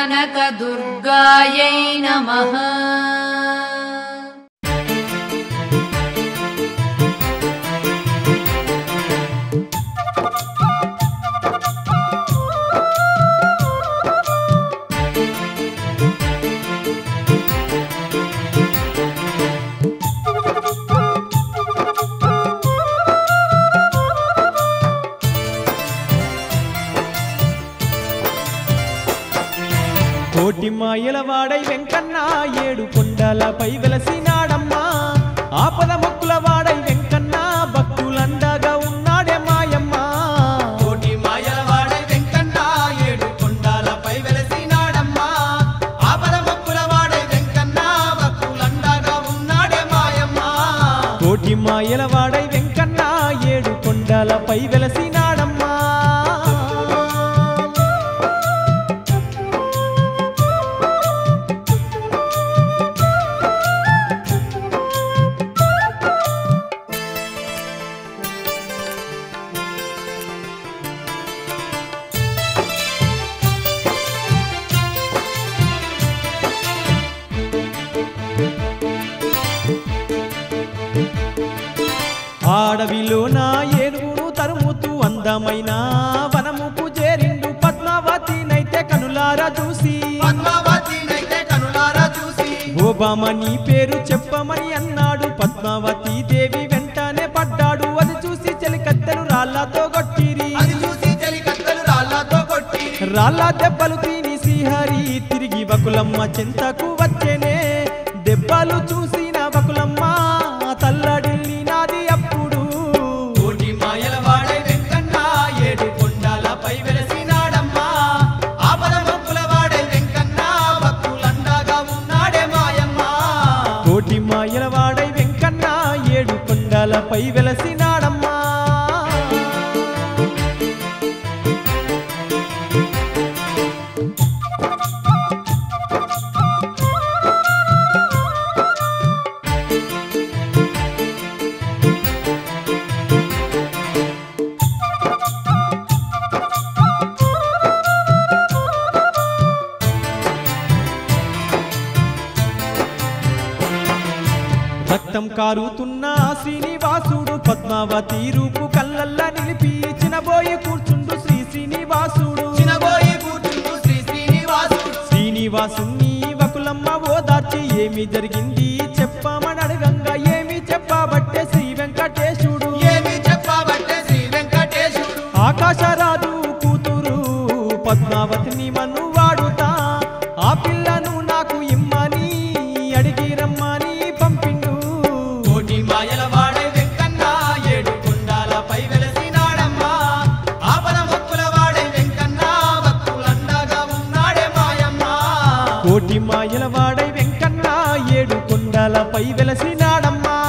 కనకదుర్గాయై నమః కోటి మాయల వాడై వెంకన్న ఏడు కొండలపై వెలసినాడమ్మా ఆపద మొక్కుల వాడై వెంకన్న భక్తులండగా ఉన్నాడే మాయమ్మ కోటి మాయల వాడై వెంకన్న ఏడు కొండాలపై వెలసినాడమ్మా ఆపద మొక్కుల వాడై వెంకన్న భక్తులండగా ఉన్నాడే మాయమ్మ కోటి మాయల వాడై వెంకన్న ఏడు కొండలపై వెలసినాడమ్మా ఆడవిలో నా ఏనుగును తరుముతూ అందమైన వనముకు చేరిండు పద్మావతినైతే కనులారా చూసి పద్మావతినైతే కనులారా చూసి ఓబామ నీ పేరు చెప్పమని అన్నాడు పద్మావతి దేవి వెంటనే పడ్డాడు అది చూసి చెలికత్తెలు రాళ్లతో కొట్టిరి అది చూసి చెలికత్తెలు రాళ్లతో కొట్టి రాళ్ళ దెబ్బలు తిని శ్రీహరి తిరిగి వకులమ్మ చింతకు వచ్చేనే దెబ్బలు చూసిన వకులమ్మ తల్లడిల్లి నాది అప్పుడు కోటి మాయల వాడై వెంకన్న ఏడు కొండాలపై వెలసినాడమ్మా ఆపద మొక్కుల వాడై వెంకన్న భక్తులండగా ఉన్నాడే మాయమ్మ కోటి మాయల వాడై వెంకన్న ఏడు కొండలపై వెలసినాడమ్మా రక్తం కారుతున్న శ్రీనివాసుడు పద్మావతి రూపు కళ్ళల్లా నిలిపి చినబోయి కూర్చుండు శ్రీ శ్రీనివాసుడు చినబోయి కూర్చుండు శ్రీ శ్రీనివాసుడు శ్రీనివాసుని వకులమ్మ ఓదార్చి ఏమి జరిగింది చెప్పమని అడగంగా ఏమి చెప్పబట్టే శ్రీ వెంకటేశుడు ఏమి చెప్పబట్టే శ్రీ వెంకటేశుడు ఆకాశరాజు కూతురు పద్మావతిని మను వాడుతా ఆ పిల్లను నాకు ఇమ్మని అడిగి రమ్మని పంపిండు కోటి మాయల వాడై వెంకన్న ఏడు కొండాలపై వెలసినాడమ్మా ఆపద మొక్కుల వాడై వెంకన్న భక్తులండగా ఉన్నాడే మాయమ్మ కోటి మాయల వాడై వెంకన్న ఏడు కొండలపై వెలసినాడమ్మా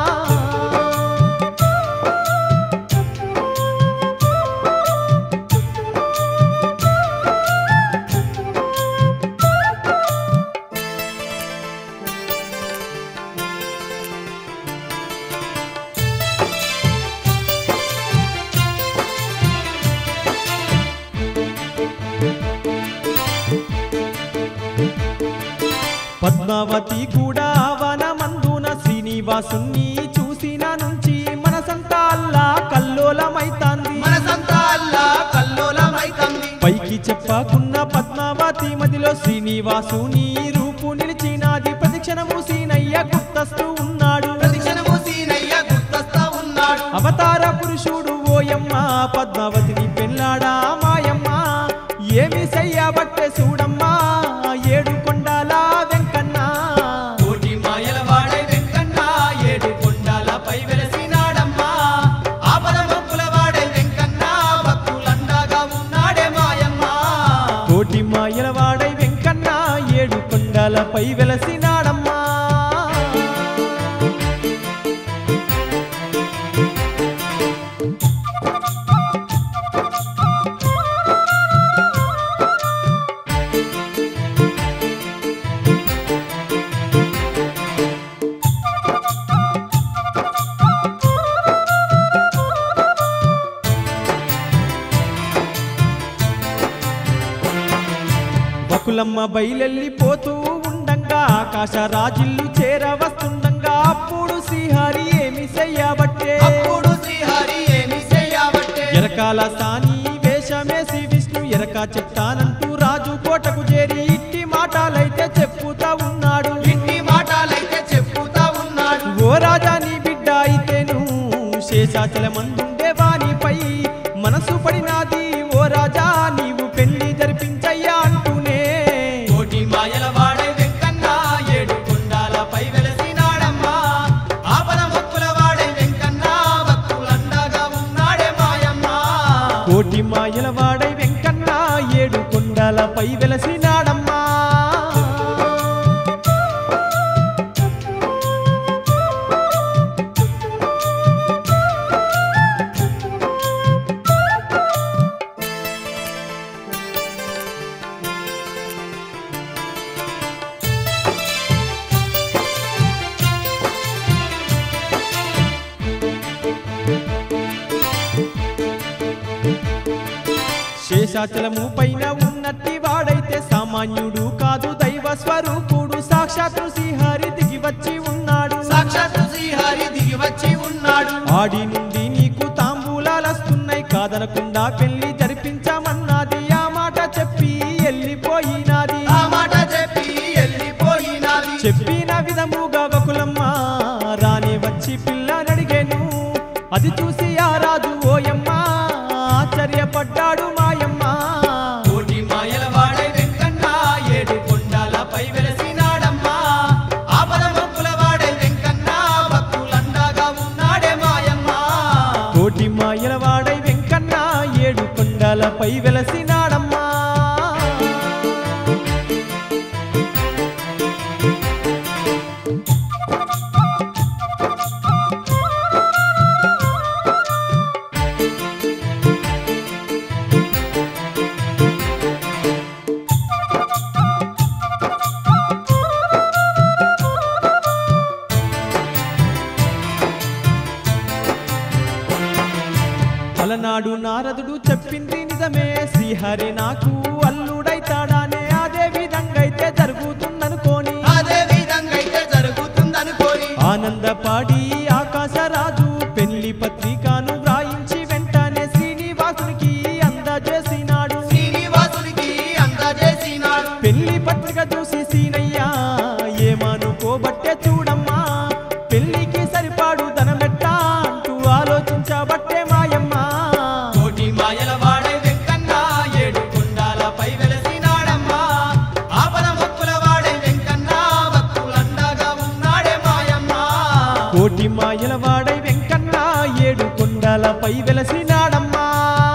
పద్మావతి కూడా వనమందున శ్రీనివాసుని చూసిన నుంచి మనసంతా అల్లా కల్లోలమైతాంది మనసంతా అల్లా కల్లోలమైతంది పైకి చెప్పకున్న పద్మావతి మదిలో శ్రీనివాసుని రూపు నిలిచినాది ప్రతిక్షణము సీనయ్య గుర్తస్తూ ఉన్నాడు ప్రతిక్షణము సీనయ్య గుర్తొస్తా ఉన్నాడు అవతార పురుషుడు ఓయమ్మ పద్మావతిని పెళ్ళాడా మాయమ్మ ఏమి చెయ్యబట్టే చూడమ్మా ఏడు కొండాల వెంకన్న కోటి మాయల వాడై వెంకన్న ఏడు కొండాలపై వెలసినాడమ్మా ఆపద మొక్కుల వాడై వెంకన్న భక్తులండగా ఉన్నాడే మాయమ్మ కోటి మాయల వాడై వెంకన్న ఏడు కొండలపై వెలసినాడమ్మా బకులమ్మ బయలెళ్ళిపోతూ ఉండంగా ఆకాశ రాజిల్లు చేరవస్తుండంగా అప్పుడు శ్రీహరి ఏమి చెయ్యబట్టే అప్పుడు శ్రీహరి ఏమి చేయబట్టే ఎరకాల సాని వేషమేసి విష్ణు ఎరక చెప్తానంటూ రాజు కోటకు చేరి ఇట్టి మాటలైతే చెప్పుతా ఉన్నాడు ఇన్ని మాటలైతే చెప్పుతా ఉన్నాడు ఓ రాజా నీ బిడ్డ అయితేను శేషాచల మందుండే వానిపై మనసు పడినాది ఓ రాజా నీవు పెళ్లి జరిపించయ్యా అంటూనే కోటి మాయల వాడే వెంకన్న ఏడు కొండాలపై వెలసినాడమ్మా ఆపద మొక్కుల వాడే వెంకన్న భక్తులండగా ఉన్నాడే మాయమ్మ కోటి మాయల వాడై వెంకన్న ఏడు కొండలపై వెలసినాడమ్మా శేషాచలము పైన ఉన్నట్టి వాడైతే సామాన్యుడు కాదు దైవ స్వరూపుడు సాక్షాత్తు శ్రీహరి దిగి వచ్చి ఉన్నాడు సాక్షాత్తు శ్రీహరి దిగి వచ్చి ఉన్నాడు ఆడి నుండి నీకు తాంబూలాలస్తున్నాయి కాదనకుండా పెళ్లి జరిపించమన్నది ఆ మాట చెప్పి వెళ్ళిపోయినాది ఆ మాట చెప్పి వెళ్ళిపోయినది చెప్పిన విధముగా బకులమ్మ రాని వచ్చి పిల్లనడిగేను అది చూసి ఆ రాజు ఓయమ్మ ఆశ్చర్యపడ్డాడు మాయమ్మ కోటి మాయల వాడే వెంకన్న ఏడు కొండాలపై వెలసినాడమ్మా ఆపద మొక్కుల వాడే వెంకన్న భక్తులండగా ఉన్నాడే మాయమ్మ కోటి మాయల వాడై వెంకన్న ఏడు కొండలపై వెలసినాడమ్మా అలనాడు నారదుడు చెప్పింది నిజమే శ్రీహరి నాకు అల్లుడైతాడానే అదే విధంగా అయితే జరుగుతుందనుకోని అదే విధంగా అయితే జరుగుతుందనుకోని ఆనందపాడి ఆకాశరాజు పెళ్లి పత్రికను వ్రాయించి వెంటనే శ్రీనివాసునికి అందజేసినాడు శ్రీనివాసునికి అందజేసినాడు పెళ్లి పత్రిక చూసి సీనయ్యా ఏమనుకోబట్టే చూడమ్మా పెళ్లికి సరిపాడు ధనమెట్టా అంటూ ఆలోచించబట్టే మాయమ్మ కోటి మాయల వాడే వెంకన్న ఏడు కొండాలపై వెలసినాడమ్మా ఆపద మొక్కుల వాడే వెంకన్న భక్తులండగా ఉన్నాడే మాయమ్మ కోటి మాయల వాడై వెంకన్న ఏడు కొండలపై వెలసినాడమ్మా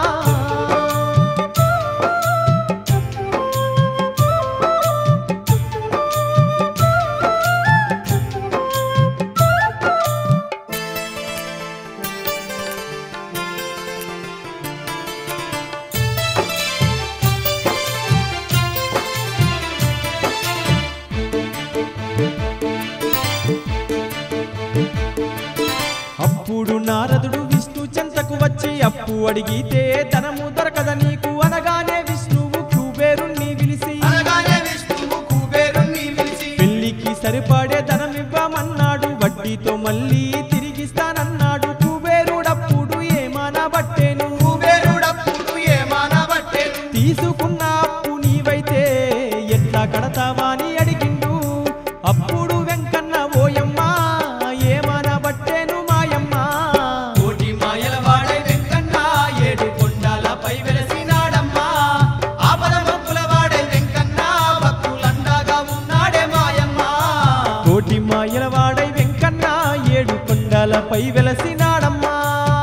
అప్పుడు నారదుడు విష్ణు చెంతకు వచ్చి అప్పు అడిగితే ధనము దొరకద నీకు అనగానే విష్ణువు కుబేరుణ్ణి పిలిచి అనగానే విష్ణువు కుబేరుణ్ణి పిలిచి పెళ్లికి సరిపడే ధనం ఇవ్వమన్నాడు వడ్డీతో మళ్ళీ తిరిగిస్తానన్నాడు కుబేరుడప్పుడు ఏమానబట్టేను కుబేరుడప్పుడు ఏమానబట్టేను తీసుకున్న అప్పు నీవైతే ఎట్లా కడతావా అని అడిగిండు అప్పుడు వెంకన్న ఓయమ్మ ఏమానబట్టేను మాయమ్మ కోటి మాయల వాడే వెంకన్న ఏడు కొండాలపై వెలసినాడమ్మా ఆపద మొక్కుల వాడే వెంకన్న భక్తులండగా ఉన్నాడే మాయమ్మ కోటి మాయల వాడై వెంకన్న ఏడు కొండలపై వెలసినాడమ్మా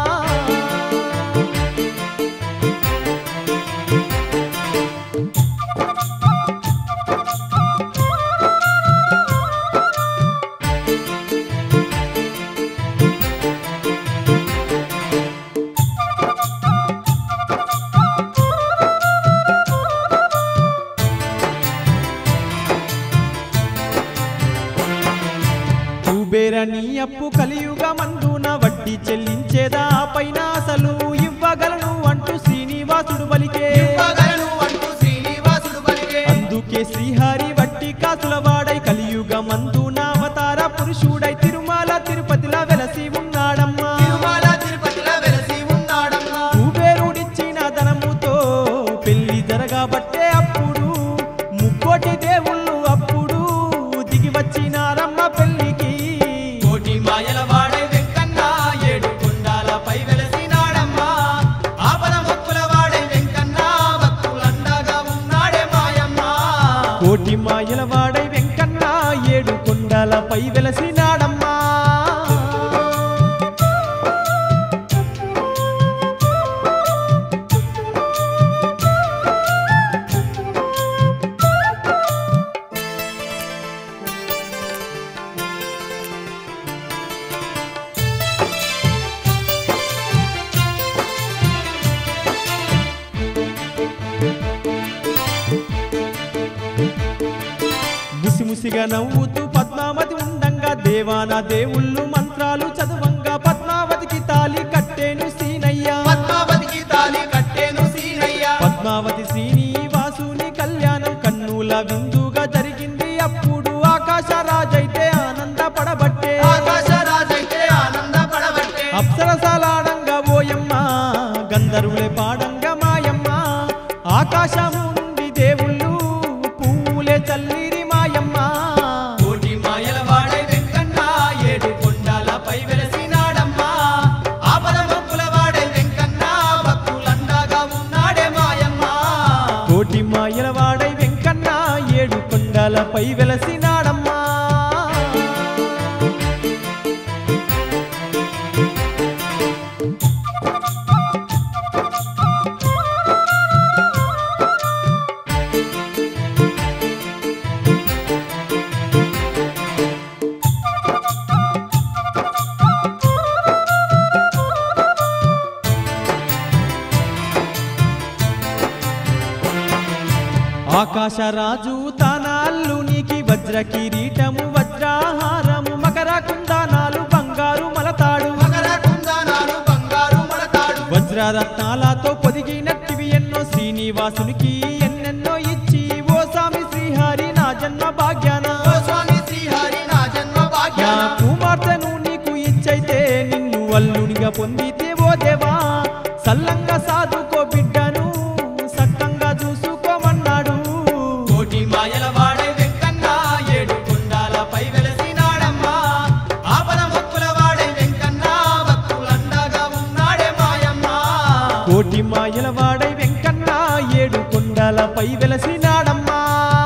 కుబేర నీ అప్పు కలియుగ మందున వడ్డీ చెల్లించేదా పైన అసలు ఇవ్వగలను అంటూ శ్రీనివాసుడు పలికే ఇవ్వగలను అంటూ శ్రీనివాసుడు పలికే అందుకే కాబట్టే అప్పుడు ముక్కోటి దేవుళ్ళు అప్పుడు దిగి వచ్చినారమ్మ పెళ్లికి కోటి మాయల వాడే వెంకన్న ఏడు కొండాలపై వెలసినాడమ్మా ఆపద మొక్కుల వాడే వెంకన్న భక్తులండగా ఉన్నాడే మాయమ్మ కోటి మాయల వాడై వెంకన్న ఏడు కొండలపై వెలసినాడమ్మా ముసిముసిగా నవ్వుతూ పద్మావతి ఉండంగా దేవాన దేవుళ్ళు మంత్రాలు చదువంగా పద్మావతికి తాలి కట్టేను సీనయ్య పద్మావతికి తాలి కట్టేను సీనయ్య పద్మావతి శ్రీనివాసుని కళ్యాణం కన్నుల విందుగా జరిగింది అప్పుడు ఆకాశ రాజైతే ఆనందపడబట్టే ఆకాశ రాజైతే ఆనంద పడబట్టే అప్సరసలాడంగా ఓయమ్మ గంధర్వులే పాడంగా మాయమ్మ ఆకాశము నుండి దేవుళ్ళు పువ్వులే చల్లిరి మాయమ్మ కోటి మాయల వాడే వెంకన్న ఏడు కొండాలపై వెలసినాడమ్మా ఆపద మొక్కుల వాడే వెంకన్న భక్తులండగా ఉన్నాడే మాయమ్మ కోటి మాయల వాడై వెంకన్న ఏడు కొండలపై వెలసినాడమ్మా ఆకాశరాజు తన అల్లునికి వజ్ర కిరీటము వజ్రాహారము మకర కుందానాలు బంగారు మలతాడు మకర కుందనాలు బంగారు మడతాడు వజ్రరత్నాలతో పొదిగినట్టివి ఎన్నో శ్రీనివాసునికి ఎన్నెన్నో ఇచ్చి ఓ స్వామి శ్రీహరి నా జన్మ భాగ్యాన ఓ స్వామి శ్రీహరి నా జన్మ నా భాగ్యాన కుమార్తెను నీకు ఇచ్చైతే నిన్ను అల్లునిగా పొందితే ఓ దేవా సల్లంగా సాధుకో బిడ్డను సక్కంగా చూసుకోమన్నాడు కోటి మాయల వాడే వెంకన్న ఏడు కొండాలపై వెలసినాడమ్మా ఆపద మొక్కుల వాడే వెంకన్న భక్తులండగా ఉన్నాడే మాయమ్మ కోటి మాయల వాడై వెంకన్న ఏడు కొండలపై వెలసినాడమ్మా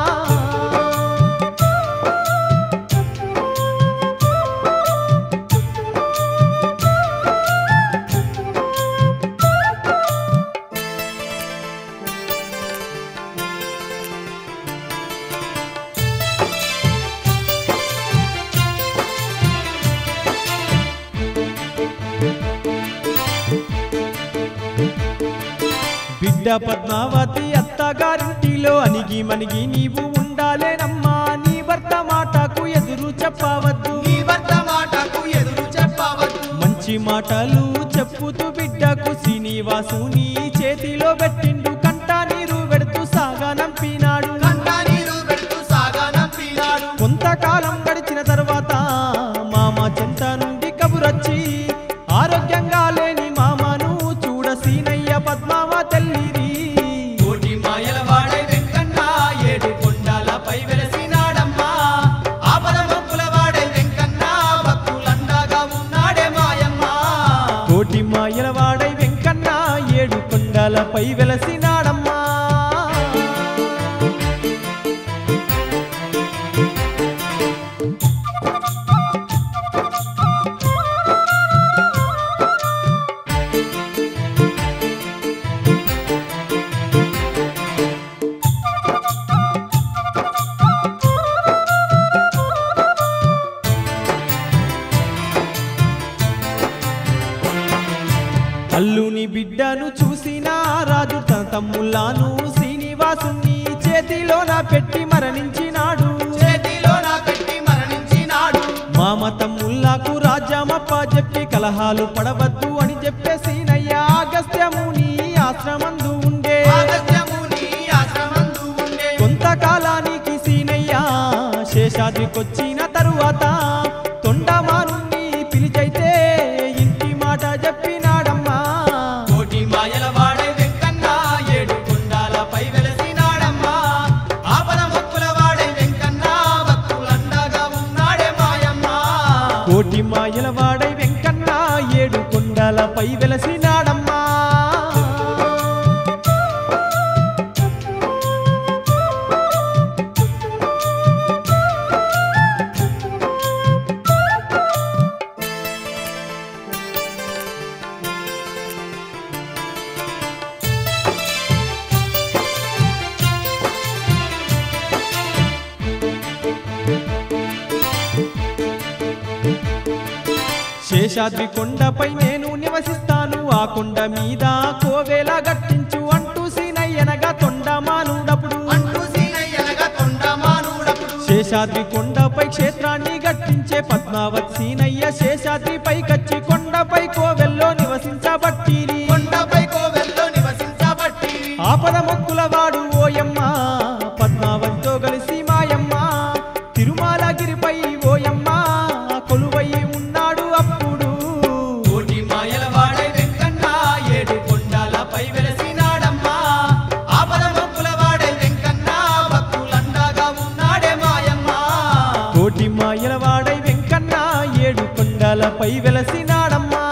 బిడ్డ పద్మావతి అత్తగారింటిలో అణిగి మణిగి నీవు ఉండాలేనమ్మా నీ భర్త మాటకు ఎదురు చెప్పవద్దు నీ భర్త మాటకు ఎదురు చెప్పవద్దు మంచి మాటలు చెప్పుతూ బిడ్డకు శ్రీనివాసుని చేతిలో పెట్టిండు కంట నీరు పెడుతూ సాగనంపినాడు కంట నీరు పెడుతూ సాగా నంపినాడు కొంతకాలం గడిచిన తర్వాత మామ చెంత నుండి కబురొచ్చి ఆరోగ్యంగా లేని మామను చూడ సీనయ్య పద్మావ తెల్లిరి కోటి మాయల వాడే వెంకన్న ఏడు కొండాలపై వెలసినాడమ్మా ఆపద మొక్కుల వాడే వెంకన్న భక్తులండగా ఉన్నాడే మాయమ్మ కోటి మాయల వాడై వెంకన్న ఏడు కొండలపై వెలసినాడమ్మా అల్లుని బిడ్డను చూసిన రాజు తన తమ్ముళ్ళాను శ్రీనివాసుని చేతిలోన పెట్టి మరణించినాడు చేతిలో నా పెట్టి మరణించినాడు మామ తమ్ముళ్ళకు రాజ్యమప్ప చెప్పి కలహాలు పడవద్దు అని చెప్పే సీనయ్య అగస్త్యముని ఆశ్రమందు ఉండే ఆగత్యముని ఆశ్రమందు ఉండే కొంతకాలానికి సీనయ్య శేషాద్రికొచ్చిన తరువాత తొండమానుని పిలిచైతే ఇంటి మాట చెప్పినాడమ్మా కోటి మాయల వాడే వెంకన్న ఏడు కొండాలపై వెలసిన కొండలపై వెలసినాడమ్మా శేషాద్రి కొండపై నేను నివసిస్తాను ఆ కొండ మీద కోవేల గట్టించు అంటూ సీనయ్యనగా తొండమానుడప్పుడు అంటూ సీనయ్యనగా తొండమానుడప్పుడు శేషాద్రి కొండపై క్షేత్రాన్ని గట్టించే పద్మావత్ సీనయ్య శేషాద్రిపై కచ్చి కొండపై కోవెల్లో నివసించబట్టిరి కొండపై కోవెల్లో నివసించబట్టి ఆపద మొక్కుల వాడు ఓయమ్మ పద్మావతితో కలిసి మాయమ్మ తిరుమలగిరిపై ఓయమ్మ కొలువై ఉన్నాడు అప్పుడు కోటి మాయల వాడే వెంకన్న ఏడు కొండలపై వెలసినాడమ్మా ఆపద మొక్కుల వాడే వెంకన్న భక్తులండగా ఉన్నాడే మాయమ్మ కోటి మాయల వాడై వెంకన్న ఏడు కొండలపై వెలసినాడమ్మా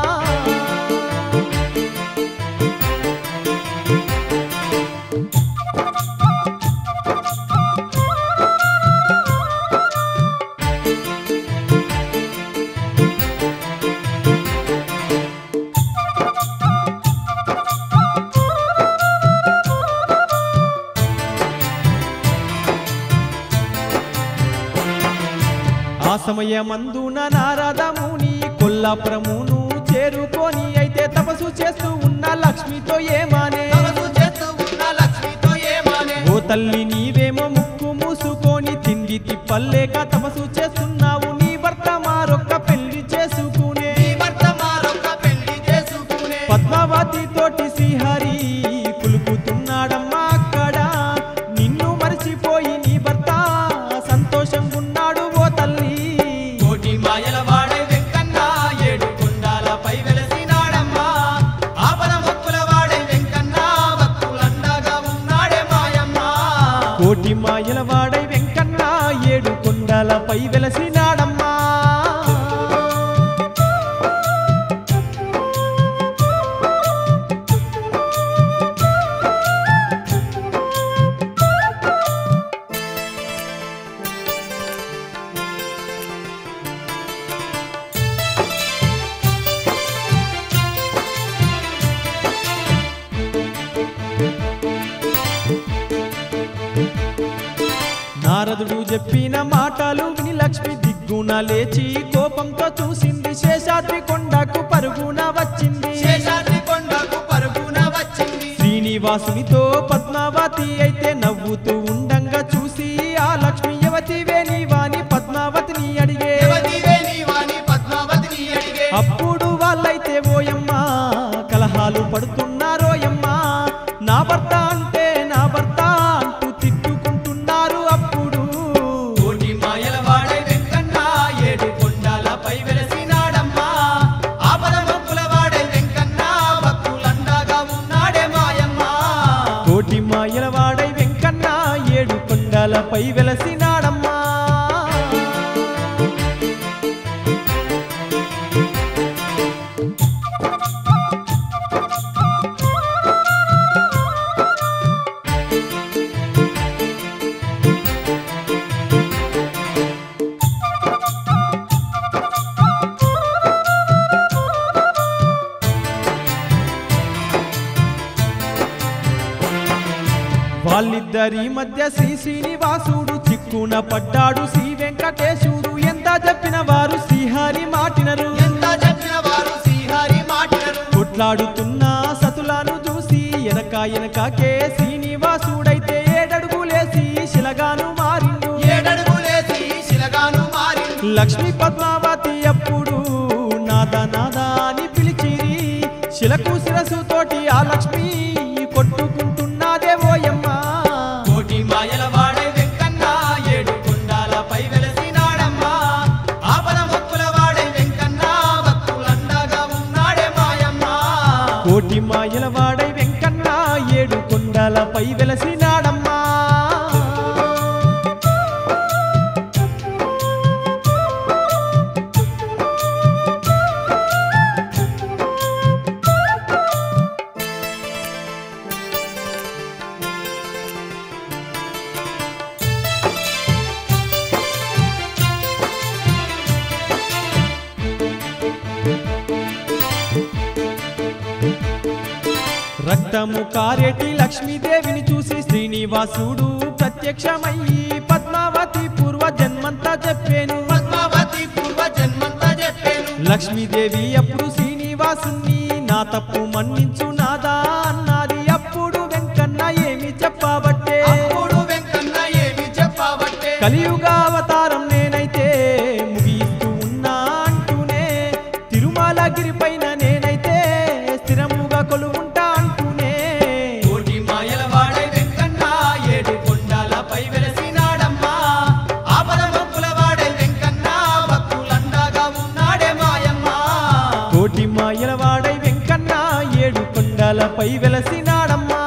ఆ సమయమందున నారదముని కొల్లాపురమును చేరుకొని అయితే తపస్సు చేస్తూ ఉన్న లక్ష్మితో ఏమానే తపస్సు చేస్తూ ఉన్న లక్ష్మితో ఏమానే ఓ తల్లి నీవేమో ముక్కు మూసుకొని తిండి తిప్పలేక తపస్సు చేస్తున్నావు నీ భర్త మారొక్క పెళ్లి చేసుకునే నీ భర్త మారొక్క పెళ్లి చేసుకునే పద్మావతి తోటి శ్రీహరి కులుకుతున్నాడమ్మా అక్కడ నిన్ను మరిచిపోయి నీ భర్త సంతోషంగున్నాడు ఓ తల్లి కోటి మాయల వాడే వెంకన్న ఏడు కొండలపై వెలసినాడమ్మా ఆపద మొక్కుల వాడే వెంకన్న భక్తులండగా ఉన్నాడే మాయమ్మ కోటి మాయల వాడై వెంకన్న ఏడు కొండలపై వెలసినాడమ్మా నారదుడు చెప్పిన మాటలు విని లక్ష్మి దిగ్గున లేచి కోపంతో చూసింది శేషాద్రి కొండకు పరుగున వచ్చింది శేషాద్రి కొండకు పరుగున వచ్చింది శ్రీనివాసునితో పద్మావతి అయితే నవ్వుతూ ఉండంగా చూసి ఆ లక్ష్మి యువతివే నీవాని పద్మావతిని అడిగే యువతివే నీవాని పద్మావతిని అడిగే అప్పుడు వాళ్ళైతే ఓయమ్మ కలహాలు పడుతున్నారోయమ్మ నా భర్త అంటే నా భర్త అంటూ తిట్టుకుంటున్నారు అప్పుడు కోటి మాయల వాడే వెంకన్న ఏడు కొండలపై వెలసినాడమ్మా ఆపద మొక్కుల వాడే వెంకన్న భక్తులండగా ఉన్నాడే మాయమ్మ కోటి మాయల వాడై వెంకన్న ఏడు కొండలపై వెలసినాడమ్మా వాళ్ళిద్దరి మధ్య శ్రీ శ్రీనివాసుడు చిక్కున పడ్డాడు శ్రీ వెంకటేశుడు ఎంత చెప్పిన వారు శ్రీహరి మాటినరు ఎంత చెప్పిన వారు శ్రీహరి మాటినరు కొట్లాడుతున్న సతులను చూసి ఎనక ఎనకాకే శ్రీనివాసుడైతే ఏడడుగులేసి శిలగాను మారిండు ఏడడుగులేసి శిలగాను మారిండు లక్ష్మీ పద్మావతి అప్పుడు నాద నాద అని పిలిచిరి శిలకు శిరసు తోటి ఆ లక్ష్మి కొట్టుకుంటున్నాదే ఓయమ్మ కోటి మాయల వాడే వెంకన్న ఏడు కొండలపై వెలసినాడమ్మా ఆపద మొక్కుల వాడే వెంకన్న భక్తులండగా ఉన్నాడే మాయమ్మ కోటి మాయల వాడై వెంకన్న ఏడు కొండలపై వెలసినాడమ్మా రక్తము కారేటి లక్ష్మీదేవిని చూసి శ్రీనివాసుడు ప్రత్యక్షమయ్యి పద్మావతి పూర్వ జన్మంతా చెప్పాను పద్మావతి పూర్వ జన్మంతా చెప్పాను లక్ష్మీదేవి అప్పుడు శ్రీనివాసుని నా తప్పు మన్నించు నాదా అన్నది అప్పుడు వెంకన్న ఏమి చెప్పబట్టే అప్పుడు వెంకన్న ఏమి చెప్పబట్టే కలియుగ అవతారం నేనైతే ముగిస్తూ ఉన్నా అంటూనే తిరుమలగిరి పైన నేనైతే స్థిరముగా కొలువుంటా అంటూనే కోటి మాయల వాడే వెంకన్న ఏడు కొండలపై వెలసినాడమ్మా ఆపద మొక్కుల వాడే వెంకన్న భక్తులండగా ఉన్నాడే మాయమ్మ కోటి మాయల వాడై వెంకన్న ఏడు కొండలపై వెలసినాడమ్మా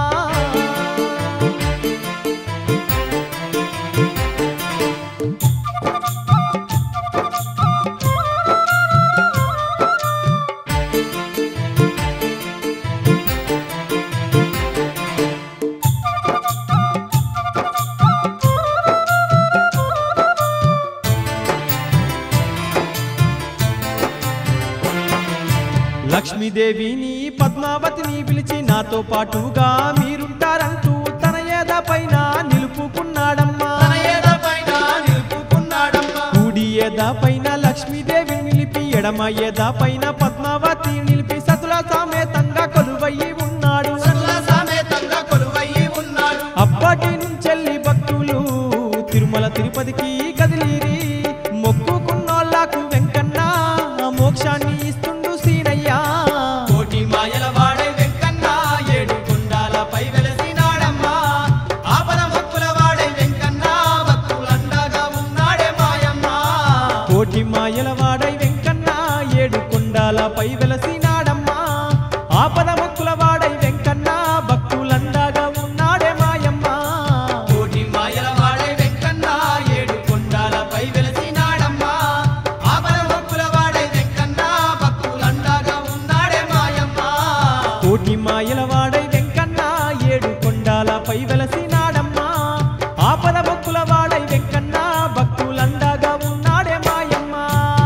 లక్ష్మీదేవిని పద్మావతిని పిలిచి నాతో పాటుగా మీరుంటారంటూ తన ఏద పైన నిలుపుకున్నాడమ్మా తన ఏద పైన నిలుపుకున్నాడమ్మా కుడి ఏద పైన లక్ష్మీదేవి నిలిపి ఎడమ ఏద పైన పద్మావతి నిలిపి సతుల సమేతంగా కొలువయ్యి ఉన్నాడు సకల సమేతంగా కొలువయ్యి ఉన్నాడు అప్పటి నుంచెల్లి భక్తులు తిరుమల తిరుపతికి కదిలిరి మొక్కుకున్నోళ్ళకు వెంకన్న మోక్షాన్ని ఇస్తుండు సీనయ్యా కోటి మాయల వాడే వెంకన్న ఏడు కొండలపై వెలసినాడమ్మా ఆపద మొక్కుల వాడే వెంకన్న భక్తులండగా ఉన్నాడే మాయమ్మ కోటి మాయల వాడై వెంకన్న ఏడు కొండాలపై వెలసినాడమ్మా ఆపద మొక్కుల వాడై వెంకన్న భక్తులండగా ఉన్నాడే మాయమ్మ కోటి మాయల వాడే వెంకన్న ఏడు కొండలపై వెలసినాడమ్మా ఆపద మొక్కుల వాడే వెంకన్న భక్తులండగా ఉన్నాడే మాయమ్మ కోటి మాయల వాడై వెంకన్న ఏడు కొండాలపై వెలసినాడమ్మా ఆపద మొక్కుల వాడై వెంకన్న భక్తులండగా ఉన్నాడే మాయమ్మ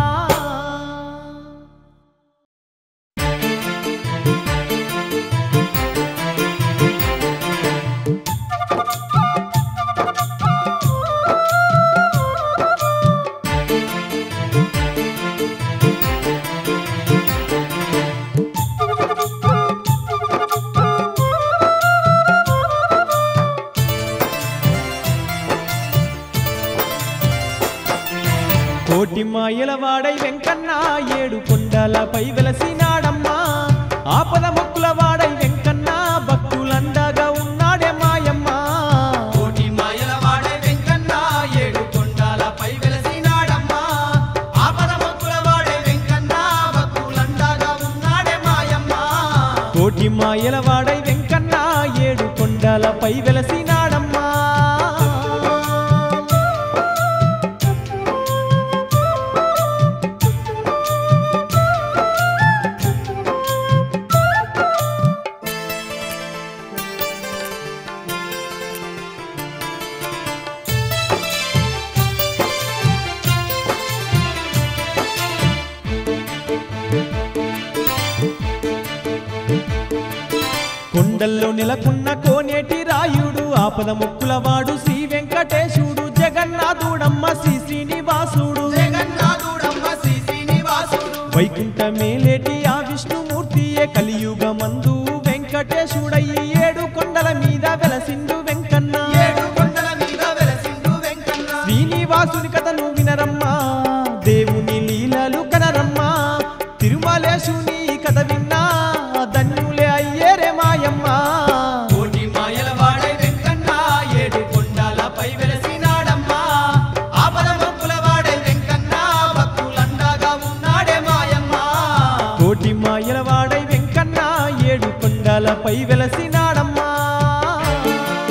కోటి మాయల వాడై వెంకన్న ఏడు కొండలపై వెలసినాడమ్మా ఆపద మొక్కుల వాడై వెంకన్న భక్తులండగా ఉన్నాడే మాయమ్మ కోటి మాయల వాడే వెంకన్న ఏడు కొండలపై వెలసినాడమ్మా ఆపద మొక్కుల వాడే వెంకన్న భక్తులండగా ఉన్నాడే మాయమ్మ కోటి మాయల వాడై వెంకన్న ఏడు కొండలపై వెలసినాడమ్మా కొండల్లో నెలకున్న కోనేటి రాయుడు ఆపద మొక్కులవాడు శ్రీ వెంకటేశుడు జగన్నాథుడమ్మ శ్రీ శ్రీనివాసుడు జగన్నాథుడమ్మ శ్రీ శ్రీనివాసుడు వైకుంఠ మేలేటి ఆ విష్ణుమూర్తియే కలియుగమందు వెంకటేశుడయ్యి ఏడు కొండల మీద వెలసిండు వెంకన్న ఏడు కొండల మీద వెలసిండు వెంకన్న శ్రీనివాసుని కథను వినరమ్మా దేవుని లీలలు కనరమ్మా తిరుమలేశుని కథ విన్నా ధన్యులే అయ్యేరే మాయమ్మ కోటి మాయల వాడే వెంకన్న ఏడు కొండలపై వెలసినాడమ్మా ఆపద మొక్కుల వాడే వెంకన్న భక్తులండగా ఉన్నాడే మాయమ్మ కోటి మాయల వాడై వెంకన్న ఏడు కొండలపై వెలసినాడమ్మా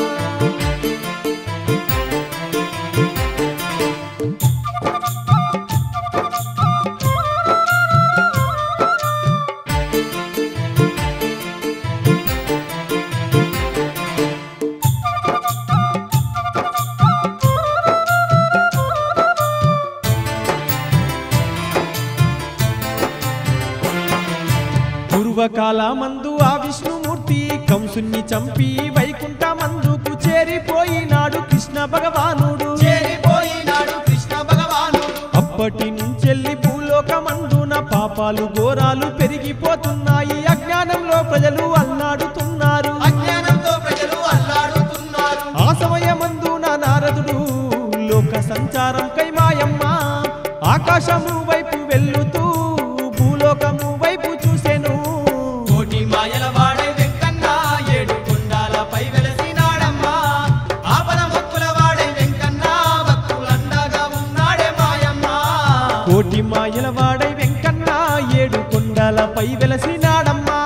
చంపి వైకుంఠమందుకు చేరిపోయినాడు కృష్ణ భగవానుడు చేరిపోయినాడు కృష్ణ భగవానుడు అప్పటి నుంచెల్లి భూలోకమందున పాపాలు ఘోరాలు పెరిగిపోతున్నాయి అజ్ఞానంలో ప్రజలు అల్లాడుతున్నారు అజ్ఞానంతో ప్రజలు అల్లాడుతున్నారు ఆ సమయమందున నారదుడు లోక సంచారం కైమాయమ్మ ఆకాశము వైపు వెళ్ళుతూ భూలోకము వైపు చూసెను కోటి మాయల వాడే వెంకన్న ఏడు కొండాలపై వెలసినాడమ్మా ఆపద మొక్కుల వాడే వెంకన్న భక్తులండగా ఉన్నాడే మాయమ్మ కోటి మాయల వాడై వెంకన్న ఏడు కొండలపై వెలసినాడమ్మా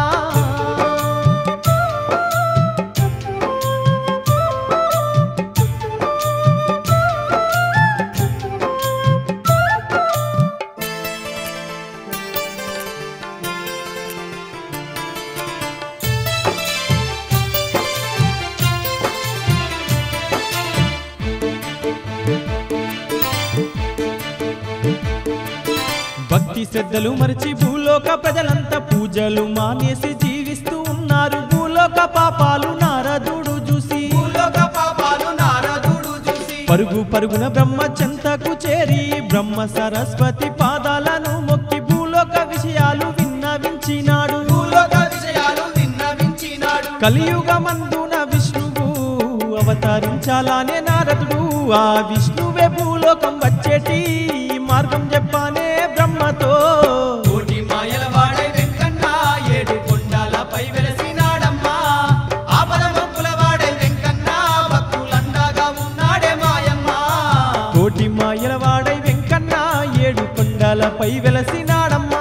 భక్తి శ్రద్ధలు మరిచి భూలోక ప్రజలంతా పూజలు మానేసి జీవిస్తూ ఉన్నారు భూలోక పాపాలు నారదుడు చూసి భూలోక పాపాలు నారదుడు చూసి పరుగు పరుగున బ్రహ్మ చెంతకు చేరి బ్రహ్మ సరస్వతి పాదాలను మొక్కి భూలోక విషయాలు విన్నవించినాడు భూలోక విషయాలు విన్నవించినాడు కలియుగమందున విష్ణువు అవతరించాలనే నారదుడు ఆ విష్ణువే భూలోకం వచ్చేటి మార్గం చెప్పానే బ్రహ్మతో కోటి మాయల వాడే వెంకన్న ఏడు కొండాలపై వెలసినాడమ్మా ఆపద మొక్కుల వాడే వెంకన్న భక్తులండగా ఉన్నాడే మాయమ్మ కోటి మాయల వాడై వెంకన్న ఏడు కొండలపై వెలసినాడమ్మా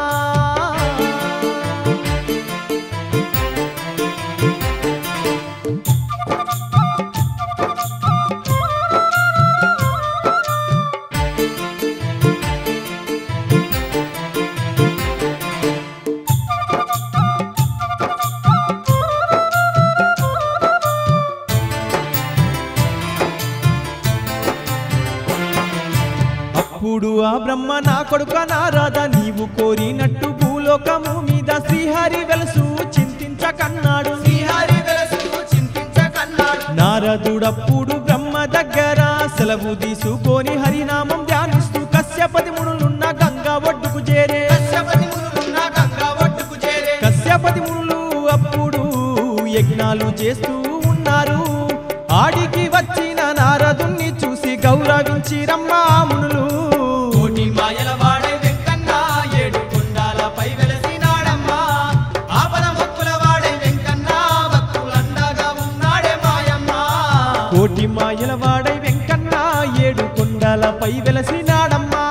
అప్పుడు ఆ బ్రహ్మ నా కొడుక నారాధ నీవు కోరినట్టు భూలోకము మీద శ్రీహరి వెలసు చింతించకన్నాడు శ్రీహరి వెలసు చింతించకన్నాడు నారదుడప్పుడు బ్రహ్మ దగ్గర సెలవు తీసుకొని హరినామం ధ్యానిస్తూ కశ్యపతి మునులున్న గంగా ఒడ్డుకు చేరే కశ్యపతి మునులున్న గంగా ఒడ్డుకు చేరే కశ్యపతి మునులు అప్పుడు యజ్ఞాలు చేస్తూ ఉన్నారు ఆడికి వచ్చిన నారదుణ్ణి చూసి గౌరవించి రమ్మా మునులు కోటి మాయల వాడే వెంకన్న ఏడు కొండాలపై వెలసినాడమ్మా ఆపద మొక్కుల వాడే వెంకన్న భక్తులండగా ఉన్నాడే మాయమ్మ కోటి మాయల వాడై వెంకన్న ఏడు కొండలపై వెలసినాడమ్మా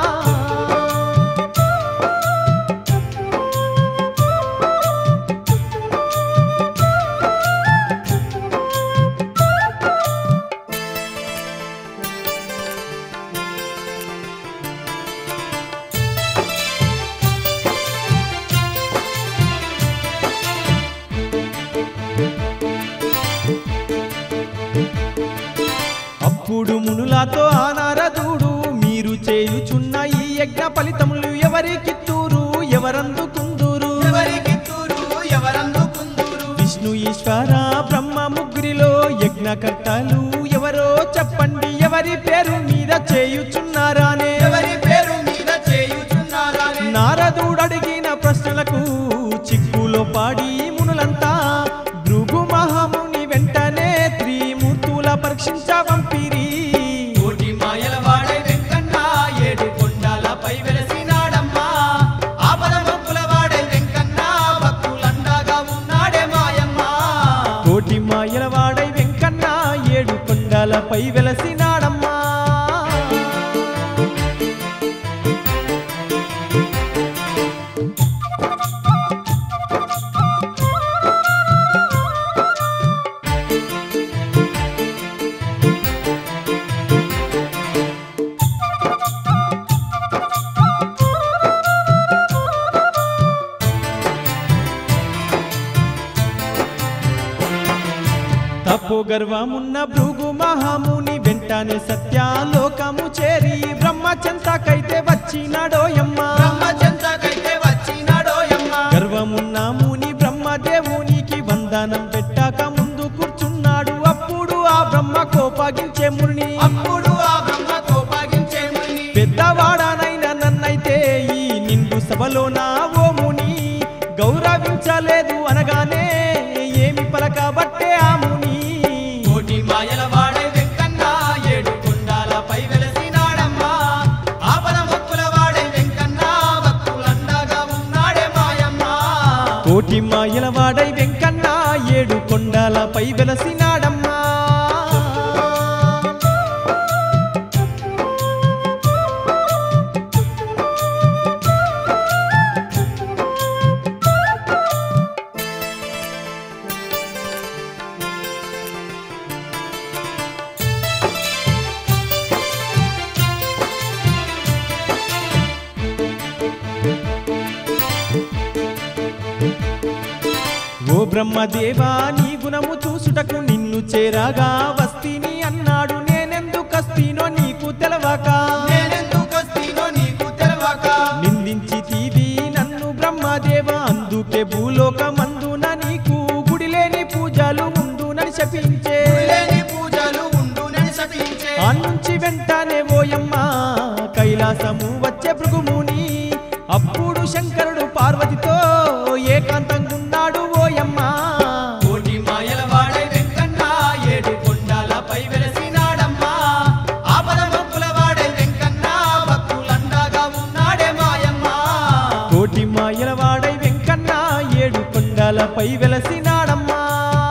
అప్పుడు మునులాతో ఆ నారదుడు మీరు చేయుచున్న ఈ యజ్ఞ ఫలితములు ఎవరికిత్తూరు ఎవరందుకుందురు ఎవరికి తూరు ఎవరందుకుందురు విష్ణు ఈశ్వర బ్రహ్మ ముగ్గురిలో యజ్ఞకర్తలు ఎవరో చెప్పండి ఎవరి పేరు మీద చేయుచున్నారానే ఎవరి పేరు మీద చేయుచున్నారానే నారదుడు అడిగిన ప్రశ్నలకు చిక్కులో పాడి మునులంతా భృగు మహాముని వెంటనే త్రిమూర్తుల పరీక్షించ పంపిరి కోటి మాయల వాడే వెంకన్న ఏడు కొండాలపై వెలసినాడమ్మా ఆపద మొక్కుల వాడే వెంకన్న భక్తులండగా ఉన్నాడే మాయమ్మ కోటి మాయల వాడై వెంకన్న ఏడు కొండలపై వెలసినాడమ్మా తపో గర్వమున్న భృగు మహాముని వెంటనే సత్యాలోకము చేరి బ్రహ్మ చెంతకైతే వచ్చినాడోయమ్మ బ్రహ్మచంద్రకైతే వచ్చినాడోయమ్మ గర్వమున్న ముని బ్రహ్మదేవునికి వందనం పెట్టక బ్రహ్మ కోపగించే ముని అప్పుడు ఆ బ్రహ్మ కోపాగించే ముని పెద్దవాడనైన నన్నైతే ఈ నిండు సభలో నా ఓ ముని గౌరవించలేదు అనగానే ఏమి పలకబట్టే ఆ ముని కోటి మాయల వాడే వెంకన్న ఏడు కొండాలపై వెలసినాడమ్మా ఆపద మొక్కుల వాడే వెంకన్న భక్తులండగా ఉన్నాడే మాయమ్మ కోటి మాయల వాడై వెంకన్న ఏడు కొండలపై వెలసినాడమ్మా ఓ బ్రహ్మదేవా నీ గుణము చూసుటకు నిన్ను చేరాగా వస్తిని అన్నాడు నేనెందుకస్తీనో నీకు తెలవక నేనెందుకొస్తీనో నీకు తెలవక నిందించి తీవి నన్ను బ్రహ్మదేవ అందుకే భూలోకమందున నీకు గుడి లేని పూజలు ఉండునని శపించే లేని పూజలు ఉండునని శపించే నుంచి వెంటనే ఓయమ్మ కైలాసము వచ్చే భృగుముని అప్పుడు శంకరుడు పార్వతితో ఏకాంతంగున్నాడు ఓయమ్మ కోటి మాయల వాడే వెంకన్న ఏడు కొండాలపై వెలసినాడమ్మా ఆపద మొక్కుల వాడే వెంకన్న భక్తులండగా ఉన్నాడే మాయమ్మ కోటి మాయల వాడై వెంకన్న ఏడు కొండలపై వెలసినాడమ్మా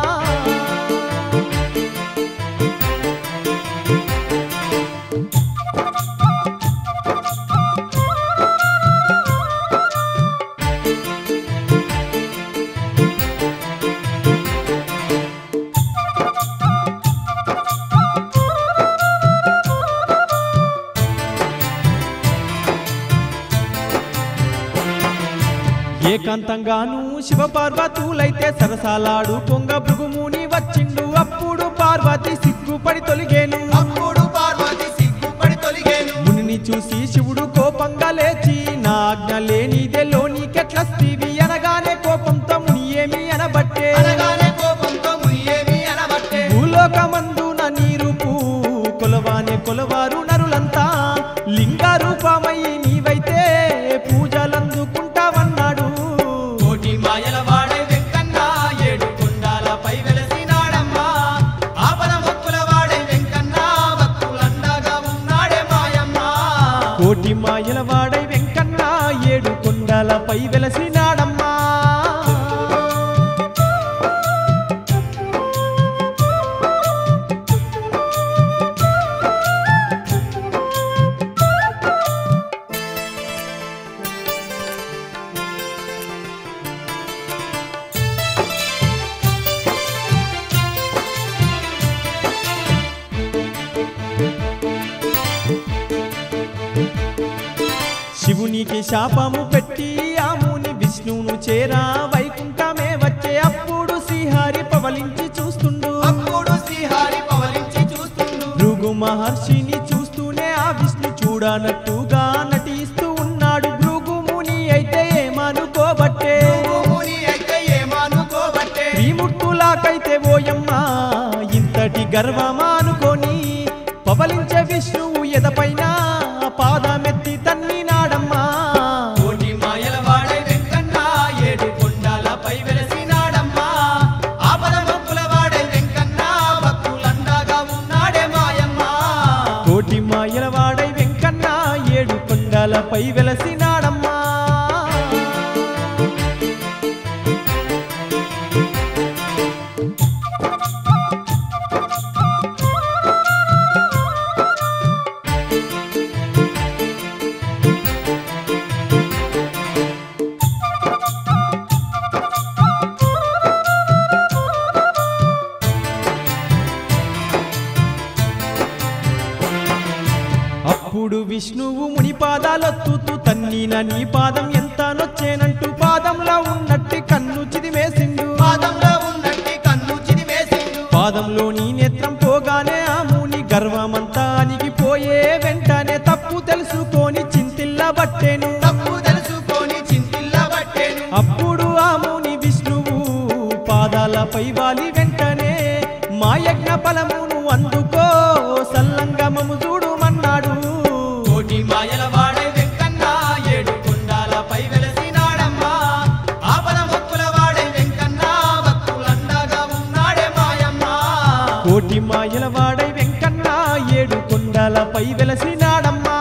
ఏకాంతంగాను శివపార్వతులైతే సరసాలాడు కొంగ భృగుముని వచ్చిండు అప్పుడు పార్వతి సిగ్గుపడి తొలిగేను అప్పుడు పార్వతి సిగ్గుపడి తొలిగేను మునిని చూసి శివుడు కోపంగా లేచి నా ఆజ్ఞ లేనిదే లోనికెట్లస్తివి అనగానే కోపంతో ముని ఏమి అనబట్టే అనగానే కోపంతో మునియేమి అనబట్టే భూలోకమందున నీ రూపు కొలవానే కొలవారు నరులంతా లింగ రూపమై నీవైతే పూజలందుకుంటావన్నాడు కోటి మాయల వాడే వెంకన్న ఏడు కొండాలపై వెలసినాడమ్మా ఆపద మొక్కుల వాడే వెంకన్న భక్తులండగా ఉన్నాడే మాయమ్మ కోటి మాయల వాడై వెంకన్న ఏడు కొండలపై వెలసినాడమ్మా శివునికి శాపము పెట్టి ఆముని విష్ణువును చేరా వైకుంఠమే వచ్చే అప్పుడు శ్రీహరి పవలించి చూస్తుండు అప్పుడు శ్రీహారి పవలించి చూస్తుండు భృగు మహర్షిని చూస్తూనే ఆ విష్ణు చూడనట్టుగా నటిస్తూ ఉన్నాడు భృగు ముని అయితే ఏమనుకోబట్టే ముని అయితే ఏమనుకోబట్టే శ్రీమూర్తులాకైతే ఓయమ్మ ఇంతటి గర్వమా అనుకొని పవలించే విష్ణువు ఎదపైన పాదమెత్తి తన్నినాడమ్మా కోటి మాయల వాడే వెంకన్న ఏడు కొండాలపై వెలసినాడమ్మా ఆపద మొక్కుల వాడే వెంకన్న భక్తులండగా ఉన్నాడే మాయమ్మ కోటి మాయల వాడై వెంకన్న ఏడు కొండలపై వెలసినాడమ్మా అప్పుడు విష్ణువు ముని పాదాలొత్తుతూ తన్నిన నీ పాదం ఎంత నొచ్చేనంటూ పాదంలో ఉన్నట్టి కన్ను చిదిమేసిండు పాదంలో ఉన్నట్టి కన్ను చిదివేసిండు పాదంలో నీ నేత్రం పోగానే ఆ ముని గర్వమంతా అణిగిపోయే వెంటనే తప్పు తెలుసుకొని చింతిల్ల బట్టెను తప్పు తెలుసుకొని చింతిల్ల బట్టేను అప్పుడు ఆ ముని విష్ణువు పాదాలపై వాలి వెంటనే మాయ యజ్ఞ ఫలమును అందుకో సల్లంగమము చూడుమన్నాడు కోటి మాయల వాడే వెంకన్న ఏడు కొండాలపై వెలసినాడమ్మా ఆపద మొక్కుల వాడే వెంకన్న భక్తులండగా ఉన్నాడే మాయమ్మ కోటి మాయల వాడై వెంకన్న ఏడు కొండలపై వెలసినాడమ్మా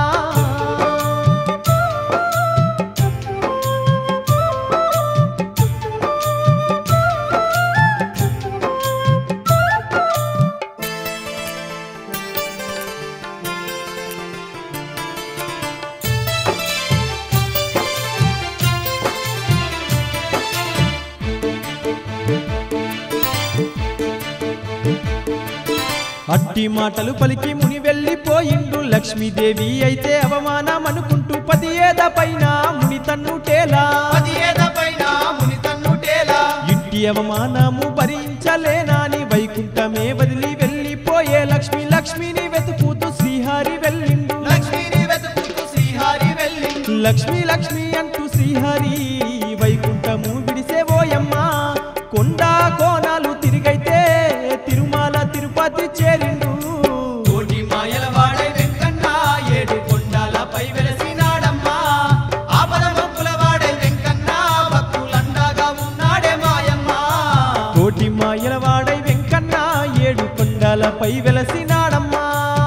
అట్టి మాటలు పలికి ముని వెళ్ళిపోయిండు లక్ష్మీదేవి అయితే అవమానం అనుకుంటూ పది ఏద పైన ముని తన్నుటేలా పది ఏద పైన ముని తన్నుటేలా ఇట్టి అవమానము భరించలేనాని వైకుంఠమే వదిలి వెళ్ళిపోయే లక్ష్మి లక్ష్మిని వెతుకుతూ శ్రీహరి వెళ్ళిండు లక్ష్మిని వెతుకుతూ శ్రీహరి వెళ్ళి లక్ష్మి లక్ష్మి అంటూ శ్రీహరి వైకుంఠము విడిసేవోయమ్మ కొండ కోణాలు తిరిగైతే తిరుమల తిరుపతి చేరిండు కోటి మాయల వాడే వెంకన్న ఏడు కొండాలపై వెలసినాడమ్మా ఆపద మొక్కుల వాడే వెంకన్న భక్తులండగా ఉన్నాడే మాయమ్మ కోటి మాయల వాడై వెంకన్న ఏడు కొండలపై వెలసినాడమ్మా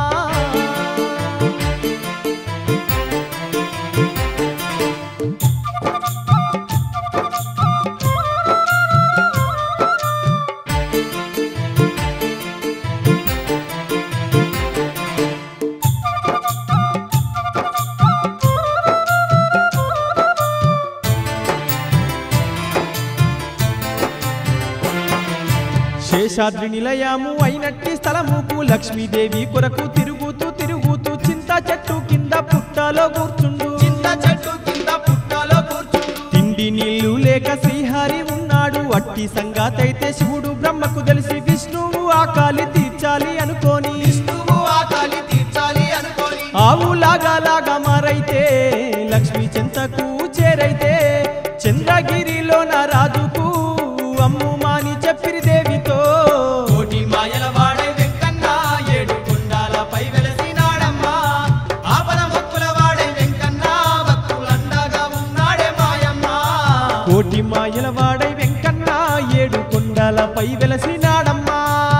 శేషాద్రి నిలయము అయినట్టి స్థలముకు లక్ష్మీదేవి కొరకు తిరుగుతూ తిరుగుతూ చింత చెట్టు కింద పుట్టలో కూర్చుండు చింత చెట్టు కింద పుట్టలో కూర్చుండు తిండి నీళ్లు లేక శ్రీహరి ఉన్నాడు అట్టి సంగాతైతే శివుడు బ్రహ్మకు తెలిసి విష్ణువు ఆకాలి తీర్చాలి అనుకోని విష్ణువు ఆకలి తీర్చాలి అనుకోని ఆవులాగా లాగా మారైతే లక్ష్మీ చెంతకు చేరైతే చంద్రగిరిలో నా రాజుకు అమ్ము మాని చెప్పిరి దేవితో కోటి మాయల వాడే వెంకన్న ఏడు కొండాలపై వెలసినాడమ్మా ఆపద మొక్కుల వాడే వెంకన్న భక్తులండగా ఉన్నాడే మాయమ్మ కోటి మాయల వాడై వెంకన్న ఏడు కొండలపై వెలసినాడమ్మా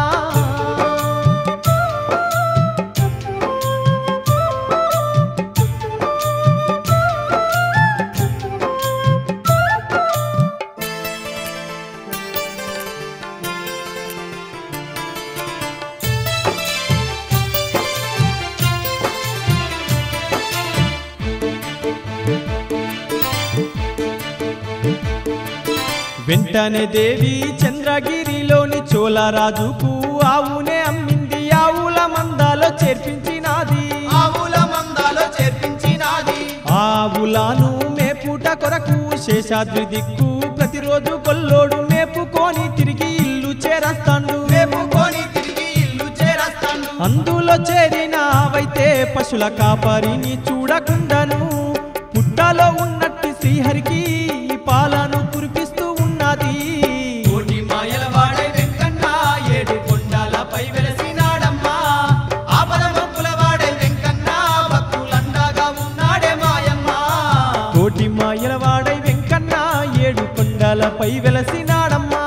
వెంటనే దేవి చంద్రగిరిలోని చోళరాజుకు ఆవునే అమ్మింది ఆవుల మందాలో చేర్పించినాది ఆవుల మందాలో చేర్పించినాది ఆవులాను మేపుట కొరకు శేషాద్రి దిక్కు ప్రతిరోజు కొల్లోడు మేపుకొని తిరిగి ఇల్లు చేరస్తాడు మేపుకొని తిరిగి ఇల్లు చేరస్తాను అందులో చేరినావైతే పశుల కాపరిని చూడకుండాను పుట్టలో ఉన్నట్టు శ్రీహరికి పాలను కురిపిస్తూ ఉన్నది కోటి మాయల వాడే వెంకన్న ఏడు కొండాలపై వెలసినాడమ్మా ఆపద మొక్కుల వాడే వెంకన్న భక్తులండగా ఉన్నాడే మాయమ్మ కోటి మాయల వాడై వెంకన్న ఏడు కొండలపై వెలసినాడమ్మా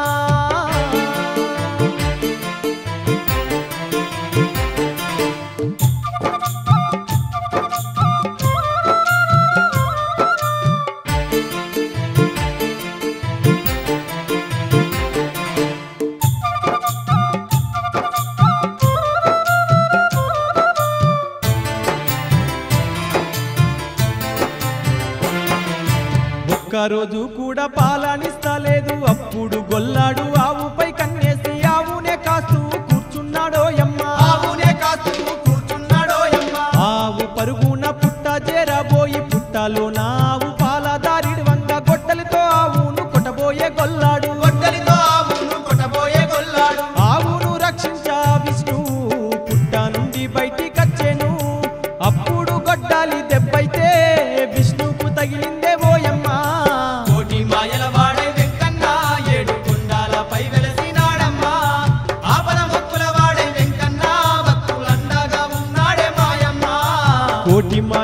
ఒక్కరోజు కూడా పాలనిస్తలేదు అప్పుడు గొల్లాడు ఆవుపై కన్నేసి ఆవునే కాస్తూ కూర్చున్నాడో యమ్మ ఆవునే కాస్తూ కూర్చున్నాడోయమ్మ ఆవు పరుగున పుట్ట చేరబోయి పుట్టలో నావు పాలదారిడి వంగ గొడ్డలితో ఆవును కొట్టబోయే గొల్లాడు గొడ్డలితో ఆవును కొట్టబోయే గొల్లాడు ఆవును రక్షించా విష్ణు పుట్ట నుండి బయటికచ్చెను అప్పుడు గొడ్డాలి దెబ్బైతే విష్ణుకు తగిలిందే ఓయమ్మా కోటి మాయల వాడే వెంకన్న ఏడు కొండాలపై వెలసినాడమ్మా ఆపద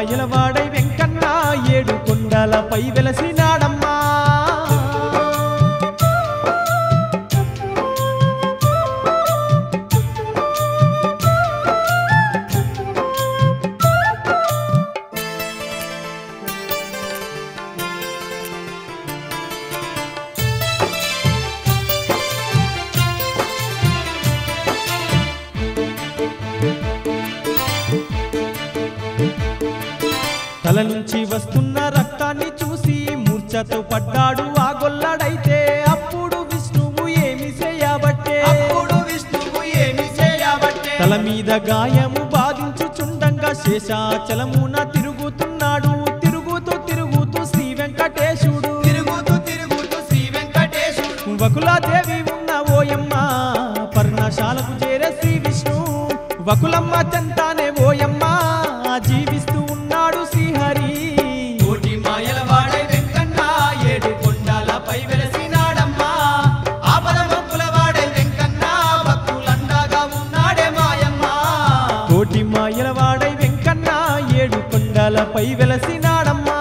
మాయలవాడై వెంకన్న ఏడు కొండలపై వెలసినాడమ్మా తల నుంచి వస్తున్న రక్తాన్ని చూసి మూర్ఛతో పడ్డాడు ఆ గొల్లడైతే అప్పుడు విష్ణువు ఏమి చేయబట్టే అప్పుడు విష్ణువు ఏమి చేయబట్టే తల మీద గాయము బాధించుచుండంగా శేషాచలమున తిరుగుతున్నాడు తిరుగుతూ తిరుగుతూ శ్రీ వెంకటేశుడు తిరుగుతూ తిరుగుతూ శ్రీ వెంకటేశుడు వకులాదేవి ఉన్న ఓయమ్మ పర్ణశాలకు చేరే శ్రీ విష్ణు వకులమ్మ చెంతానే ఓయమ్మ జీవిస్తూ ఉన్నాడు శ్రీహరి కోటి మాయల వాడే వెంకన్న ఏడు కొండలపై వెలసినాడమ్మా ఆపద మొక్కుల వాడే వెంకన్న భక్తులండగా ఉన్నాడే మాయమ్మ కోటి మాయల వాడై వెంకన్న ఏడు కొండలపై వెలసినాడమ్మా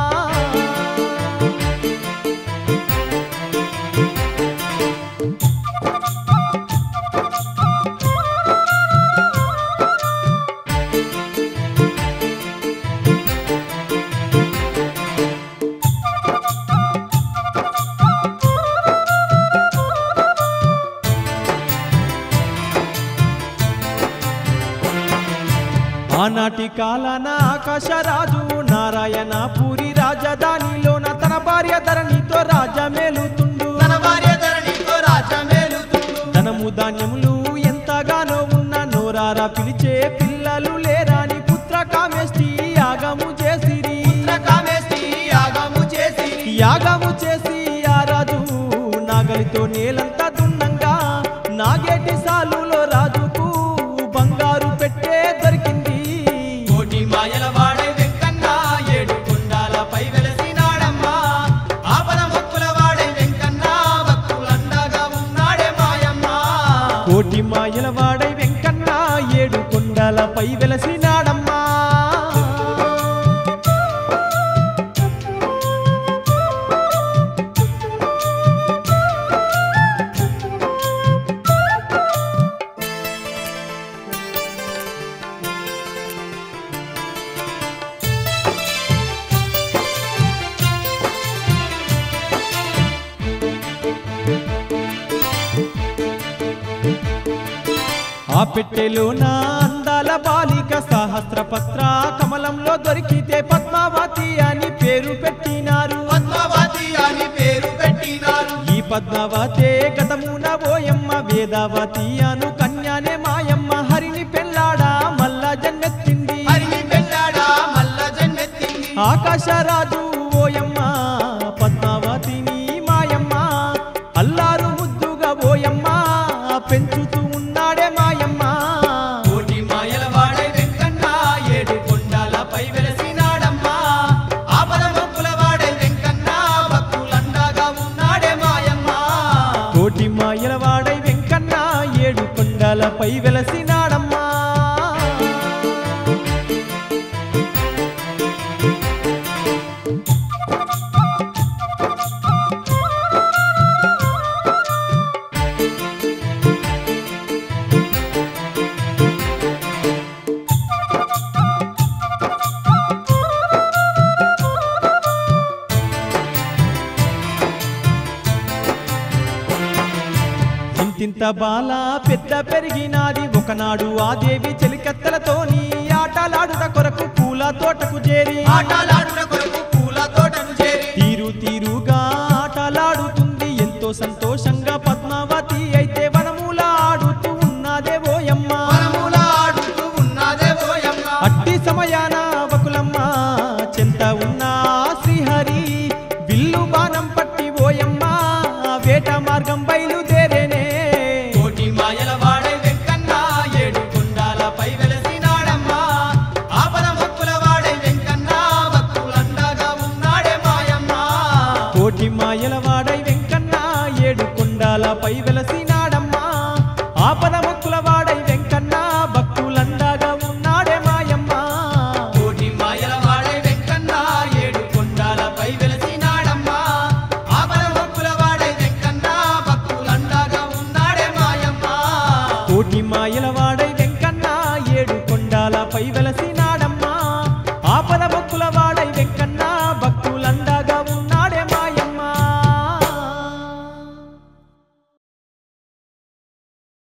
ఆనాటి కాలాన ఆకాశరాజు నారాయణ పూరి రాజధానిలోన తన భార్య ధరణితో రాజా మేలుతుండు తన భార్య ధరణితో రాజమేలుతుండు ధనము ధాన్యములు ఎంతగానో ఉన్న నోరారా పిలిచే పిల్లలు లేరాని పుత్ర కామేష్టి యాగము చేసిరి కామేసి యాగము చేసి యాగము చేసి ఆ రాజు నాగలితో నేలంతా దున్నంగా నాగేటి సాలులో రాజుకు బంగారు పెట్టే దొరికింది కోటి మాయల వాడే వెంకన్న ఏడు కొండలపై వెలసినాడమ్మా ఆపద మొక్కుల వాడే వెంకన్న భక్తులండగా ఉన్నాడే మాయమ్మ కోటి మాయల వాడై వెంకన్న ఏడు కొండలపై వెలసినాడమ్మా ఆ పెట్టెలో నా అందాల బాలిక సహస్రపత్ర కమలంలో దొరికితే పద్మావతి అని పేరు పెట్టినారు పద్మావతి అని పేరు పెట్టినారు ఈ పద్మావతే గతమున ఓయమ్మ వేదావతి అను కన్యానే మాయమ్మ హరిని పెళ్ళాడా మల్ల జన్మెత్తింది హరిని పెళ్ళాడా మల్ల జన్మెత్తింది ఆకాశరాజు ఓయమ్మ పద్మావతిని మాయమ్మ అల్లారు ముద్దుగా ఓయమ్మ పెంచుతూ ఉన్నాడే మాయమ్మ కోటి మాయల వాడే వెంకన్న ఏడు కొండలపై వెలసినాడమ్మా ఆపద మొక్కుల వాడే వెంకన్న భక్తులండగా ఉన్నాడే మాయమ్మ కోటి మాయల వాడై వెంకన్న ఏడు కొండలపై వెలసినాడమ్మా ఇంతింత బాల పెద్ద పెరిగినాది ఒకనాడు ఆ దేవి చెలికత్తెలతోని ఆటలాడుట కొరకు పూల తోటకు చేరి ఆటలాడుట కొరకు పూల తోటను చేరి తీరు తీరుగా ఆటలాడుతుంది ఎంతో సంతోషంగా పద్మావతి అయితే వనముల ఆడుతూ ఉన్నదే ఓయమ్మ వనముల ఆడుతూ ఉన్నదే ఓయమ్మ అట్టి సమయాన వకులమ్మ చెంత ఉన్న శ్రీహరి విల్లు బాణం పట్టి ఓయమ్మ వేట మార్గం బయలుదేరేనే కోటి మాయల వాడే వెంకన్న ఏడు కొండలపై వెలసినాడమ్మా ఆపద మొక్కుల వాడే వెంకన్న భక్తులందరూ మాయల వాడై వెంకన్న ఏడు కొండాలపై వెలసిన